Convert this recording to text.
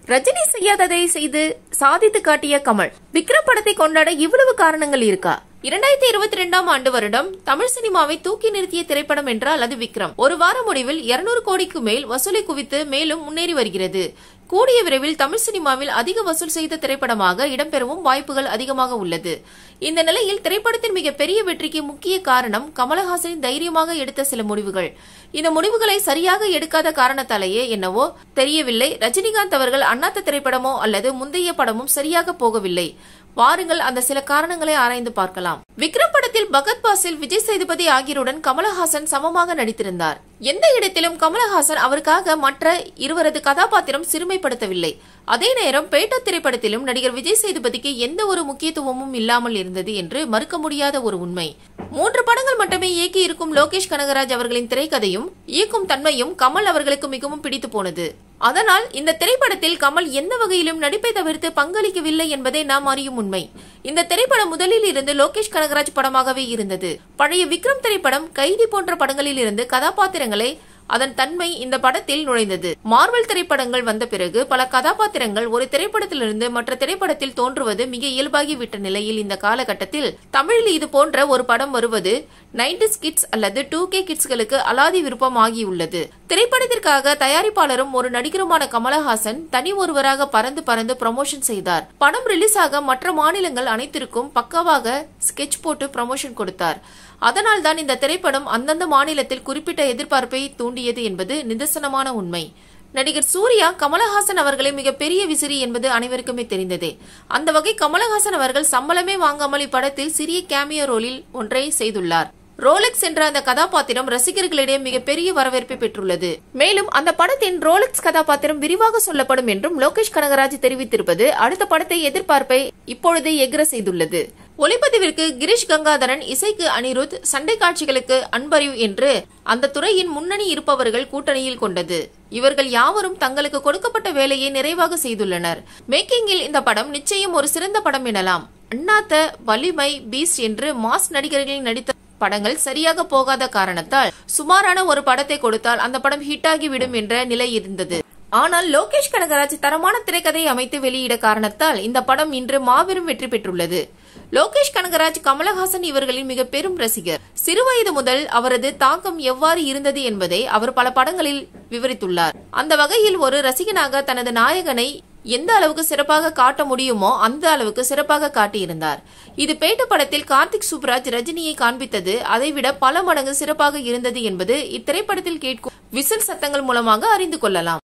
ரஜினி செய்யாததை செய்து சாதித்து காட்டிய கமல் விக்ரம் படத்தை கொண்டாட இவ்வளவு காரணங்கள் இருக்கா இரண்டாயிரத்தி இருபத்தி ரெண்டாம் ஆண்டு வருடம் தமிழ் சினிமாவை தூக்கி நிறுத்திய திரைப்படம் என்றால் அது விக்ரம் ஒரு வார முடிவில் இருநூறு கோடிக்கு மேல் வசூலை குவித்து மேலும் முன்னேறி வருகிறது கூடிய விரைவில் தமிழ் சினிமாவில் அதிக வசூல் செய்த திரைப்படமாக இடம்பெறவும் வாய்ப்புகள் அதிகமாக உள்ளது இந்த நிலையில் திரைப்படத்தின் மிகப்பெரிய வெற்றிக்கு முக்கிய காரணம் கமலஹாசனின் தைரியமாக எடுத்த சில முடிவுகள் இந்த முடிவுகளை சரியாக எடுக்காத காரணத்தாலேயே என்னவோ தெரியவில்லை ரஜினிகாந்த் அவர்கள் அண்ணாத்த திரைப்படமோ அல்லது முந்தைய படமும் சரியாக போகவில்லை வாருங்கள் அந்த சில காரணங்களை ஆராய்ந்து பார்க்கலாம் விக்ரம் படத்தில் பகத் பாசில் விஜய் சேதுபதி ஆகியோருடன் கமலஹாசன் சமமாக நடித்திருந்தார் எந்த இடத்திலும் கமலஹாசன் அவருக்காக மற்ற இருவரது கதாபாத்திரம் சிறுமைப்படுத்தவில்லை அதே நேரம் பேட்டா திரைப்படத்திலும் நடிகர் விஜய் சேதுபதிக்கு எந்த ஒரு முக்கியத்துவமும் இல்லாமல் இருந்தது என்று மறுக்க முடியாத ஒரு உண்மை மூன்று படங்கள் மட்டுமே இயக்கி இருக்கும் லோகேஷ் கனகராஜ் அவர்களின் திரைக்கதையும் இயக்கும் தன்மையும் கமல் அவர்களுக்கு மிகவும் பிடித்து போனது அதனால் இந்த திரைப்படத்தில் கமல் எந்த வகையிலும் நடிப்பை தவிர்த்து பங்களிக்கவில்லை என்பதே நாம் அறியும் உண்மை இந்த திரைப்படம் முதலில் இருந்து லோகேஷ் கனகராஜ் படமாகவே இருந்தது பழைய விக்ரம் திரைப்படம் கைதி போன்ற படங்களில் இருந்து கதாபாத்திரங்களை அதன் தன்மை இந்த படத்தில் நுழைந்தது மார்வல் திரைப்படங்கள் வந்த பிறகு பல கதாபாத்திரங்கள் ஒரு திரைப்படத்திலிருந்து மற்ற திரைப்படத்தில் தோன்றுவது மிக இயல்பாகிவிட்ட நிலையில் இந்த காலகட்டத்தில் தமிழில் இது போன்ற ஒரு படம் வருவது நைன்டிஸ் கிட்ஸ் அல்லது டூ கே கிட்ஸ்களுக்கு அலாதி விருப்பம் ஆகியுள்ளது திரைப்படத்திற்காக தயாரிப்பாளரும் ஒரு நடிகருமான கமலஹாசன் தனி ஒருவராக பறந்து பறந்து ப்ரமோஷன் செய்தார் படம் ரிலீஸ் ஆக மற்ற மாநிலங்கள் அனைத்திற்கும் பக்காவாக ஸ்கெட்ச் போட்டு ப்ரமோஷன் கொடுத்தார் அதனால் தான் இந்த திரைப்படம் அந்தந்த மாநிலத்தில் குறிப்பிட்ட எதிர்பார்ப்பை தூண்டியது என்பது நிதர்சனமான உண்மை நடிகர் சூர்யா கமலஹாசன் அவர்களை மிகப்பெரிய விசிறி என்பது அனைவருக்குமே தெரிந்ததே அந்த வகை கமலஹாசன் அவர்கள் சம்பளமே வாங்காமல் இப்படத்தில் சிறிய கேமியோ ரோலில் ஒன்றை செய்துள்ளார் ரோலெக்ஸ் என்ற அந்த கதாபாத்திரம் ரசிகர்களிடையே மிகப்பெரிய வரவேற்பை பெற்றுள்ளது மேலும் அந்த படத்தின் ரோலெக்ஸ் கதாபாத்திரம் விரிவாக சொல்லப்படும் என்றும் லோகேஷ் கனகராஜ் தெரிவித்திருப்பது அடுத்த படத்தை எதிர்பார்ப்பை இப்பொழுதே எகிர செய்துள்ளது ஒளிப்பதிவிற்கு கிரீஷ் கங்காதரன் இசைக்கு அனிருத் சண்டை காட்சிகளுக்கு அன்பறிவு என்று அந்த துறையின் முன்னணி இருப்பவர்கள் கூட்டணியில் கொண்டது இவர்கள் யாவரும் தங்களுக்கு கொடுக்கப்பட்ட வேலையை நிறைவாக செய்துள்ளனர் மேக்கிங்கில் இந்த படம் நிச்சயம் ஒரு சிறந்த படம் எனலாம் அண்ணாத்த வலிமை பீஸ்ட் என்று மாஸ் நடிகர்களில் நடித்த படங்கள் சரியாக போகாத காரணத்தால் சுமாரான ஒரு படத்தை கொடுத்தால் அந்த படம் ஹிட் ஆகிவிடும் என்ற நிலை இருந்தது ஆனால் லோகேஷ் கனகராஜ் தரமான திரைக்கதையை அமைத்து வெளியிட காரணத்தால் இந்த படம் இன்று மாபெரும் வெற்றி பெற்றுள்ளது லோகேஷ் கனகராஜ் கமலஹாசன் இவர்களின் மிக பெரும் ரசிகர் சிறுவயது முதல் அவரது தாக்கம் எவ்வாறு இருந்தது என்பதை அவர் பல படங்களில் விவரித்துள்ளார் அந்த வகையில் ஒரு ரசிகனாக தனது நாயகனை எந்த அளவுக்கு சிறப்பாக காட்ட முடியுமோ அந்த அளவுக்கு சிறப்பாக காட்டியிருந்தார் இது பேட்ட படத்தில் கார்த்திக் சுப்ராஜ் ரஜினியை காண்பித்தது அதைவிட பல மடங்கு சிறப்பாக இருந்தது என்பது இத்திரைப்படத்தில் கேட்கும் விசில் சத்தங்கள் மூலமாக அறிந்து கொள்ளலாம்